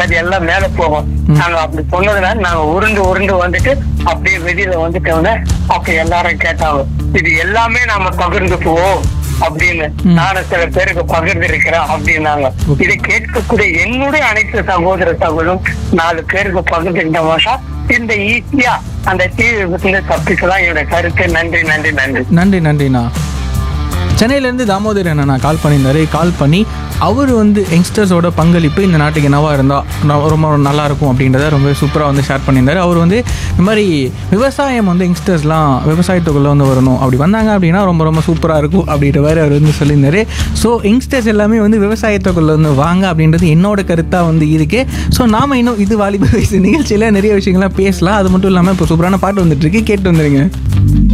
இருக்காது எல்லாம் மேல போகும் நாங்க அப்படி சொன்னதுனால நாங்க உருண்டு உருண்டு வந்துட்டு அப்படியே வெளியில வந்துட்டோம்னா அப்ப எல்லாரும் கேட்டாங்க இது எல்லாமே நாம பகிர்ந்துக்குவோம் அப்படின்னு நானும் சில பேருக்கு பகிர்ந்து இருக்கிறேன் அப்படின்னாங்க இதை கேட்கக்கூடிய என்னுடைய அனைத்து சகோதர சகோதரும் நாலு பேருக்கு பகிர்ந்துக்கிட்ட மாஷா இந்த ஈஸியா அந்த தீ விபத்துல தப்பிக்கலாம் என்னோட கருத்து நன்றி நன்றி நன்றி நன்றி நன்றிண்ணா சென்னையிலேருந்து தாமோதர் அண்ணா கால் பண்ணியிருந்தாரு கால் பண்ணி அவர் வந்து யங்ஸ்டர்ஸோட பங்களிப்பு இந்த நாட்டுக்கு என்னவா இருந்தால் ரொம்ப நல்லா இருக்கும் அப்படின்றத ரொம்ப சூப்பராக வந்து ஷேர் பண்ணியிருந்தாரு அவர் வந்து இந்த மாதிரி விவசாயம் வந்து யங்ஸ்டர்ஸ்லாம் விவசாயத்துக்குள்ளே வந்து வரணும் அப்படி வந்தாங்க அப்படின்னா ரொம்ப ரொம்ப சூப்பராக இருக்கும் அப்படின்ற மாதிரி அவர் வந்து சொல்லியிருந்தாரு ஸோ யங்ஸ்டர்ஸ் எல்லாமே வந்து விவசாயத்துக்குள்ளே வந்து வாங்க அப்படின்றது என்னோட கருத்தாக வந்து இருக்கு ஸோ நாம இன்னும் இது வாலிப வயசு நிகழ்ச்சியில் நிறைய விஷயங்கள்லாம் பேசலாம் அது மட்டும் இல்லாமல் இப்போ சூப்பரான பாட்டு வந்துட்டு இருக்கு கேட்டு வந்துருங்க